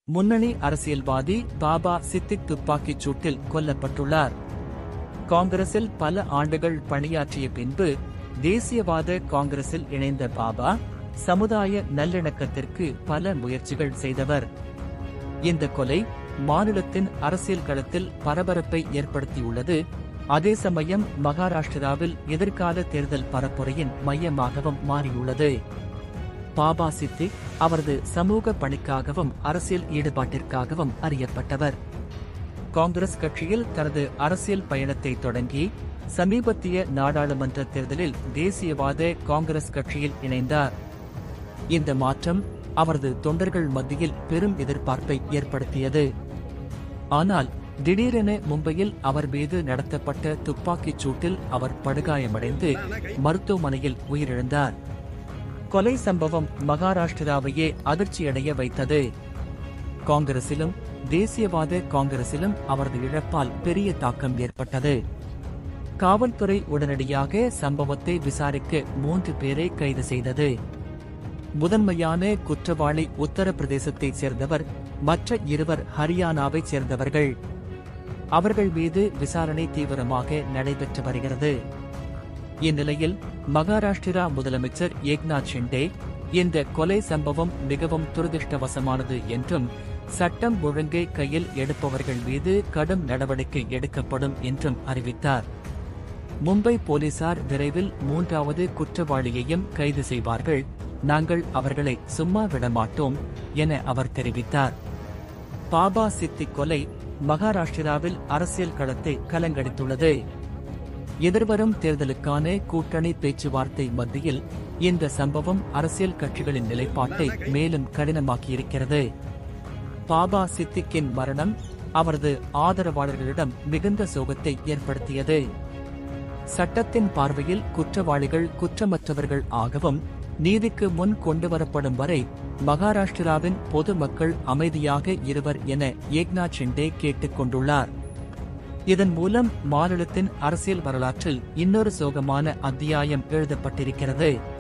முன்னணி அரசியல்வாதி பாபா சித்திக் துப்பாக்கிச் சூட்டில் கொல்லப்பட்டுள்ளார் காங்கிரசில் பல ஆண்டுகள் பணியாற்றிய பின்பு தேசியவாத காங்கிரசில் இணைந்த பாபா சமுதாய நல்லிணக்கத்திற்கு பல முயற்சிகள் செய்தவர் இந்த கொலை மாநிலத்தின் அரசியல் களத்தில் பரபரப்பை ஏற்படுத்தியுள்ளது அதே சமயம் மகாராஷ்டிராவில் எதிர்கால தேர்தல் பரப்புரையின் மையமாகவும் மாறியுள்ளது பாபா சித்திக் அவரது சமூக பணிக்காகவும் அரசியல் ஈடுபாட்டிற்காகவும் அறியப்பட்டவர் காங்கிரஸ் கட்சியில் தனது அரசியல் பயணத்தை தொடங்கி சமீபத்திய நாடாளுமன்ற தேர்தலில் தேசியவாத காங்கிரஸ் கட்சியில் இணைந்தார் இந்த மாற்றம் அவரது தொண்டர்கள் மத்தியில் பெரும் எதிர்பார்ப்பை ஏற்படுத்தியது ஆனால் திடீரென மும்பையில் அவர் மீது நடத்தப்பட்ட துப்பாக்கிச் சூட்டில் அவர் படுகாயமடைந்து மருத்துவமனையில் உயிரிழந்தார் கொலை சம்பவம் மகாராஷ்டிராவையே அதிர்ச்சியடைய வைத்தது காங்கிரசிலும் தேசியவாத காங்கிரசிலும் அவரது இழப்பால் பெரிய தாக்கம் ஏற்பட்டது காவல்துறை உடனடியாக சம்பவத்தை விசாரிக்க மூன்று பேரை கைது செய்தது முதன்மையான குற்றவாளி உத்தரப்பிரதேசத்தைச் சேர்ந்தவர் மற்ற இருவர் ஹரியானாவைச் சேர்ந்தவர்கள் அவர்கள் மீது விசாரணை தீவிரமாக நடைபெற்று வருகிறது இந்நிலையில் மகாராஷ்டிரா முதலமைச்சர் ஏக்நாத் ஷிண்டே இந்த கொலை சம்பவம் மிகவும் துரதிருஷ்டவசமானது என்றும் சட்டம் ஒழுங்கை கையில் எடுப்பவர்கள் மீது கடும் நடவடிக்கை எடுக்கப்படும் என்றும் அறிவித்தார் மும்பை போலீசார் விரைவில் மூன்றாவது குற்றவாளியையும் கைது செய்வார்கள் நாங்கள் அவர்களை சும்மா விடமாட்டோம் என அவர் தெரிவித்தார் பாபா சித்தி கொலை மகாராஷ்டிராவில் அரசியல் களத்தை கலங்கடித்துள்ளது எதிர்வரும் தேர்தலுக்கான கூட்டணி பேச்சுவார்த்தை மத்தியில் இந்த சம்பவம் அரசியல் கட்சிகளின் நிலைப்பாட்டை மேலும் கடினமாக்கியிருக்கிறது பாபா சித்திக்கின் மரணம் அவரது ஆதரவாளர்களிடம் மிகுந்த சோகத்தை ஏற்படுத்தியது சட்டத்தின் பார்வையில் குற்றவாளிகள் குற்றமற்றவர்கள் ஆகவும் நீதிக்கு முன் கொண்டுவரப்படும் வரை மகாராஷ்டிராவின் பொதுமக்கள் அமைதியாக இருவர் என ஏக்நாத் ஷிண்டே கேட்டுக் கொண்டுள்ளார் இதன் மூலம் மாநிலத்தின் அரசியல் வரலாற்றில் இன்னொரு சோகமான அத்தியாயம் எழுதப்பட்டிருக்கிறது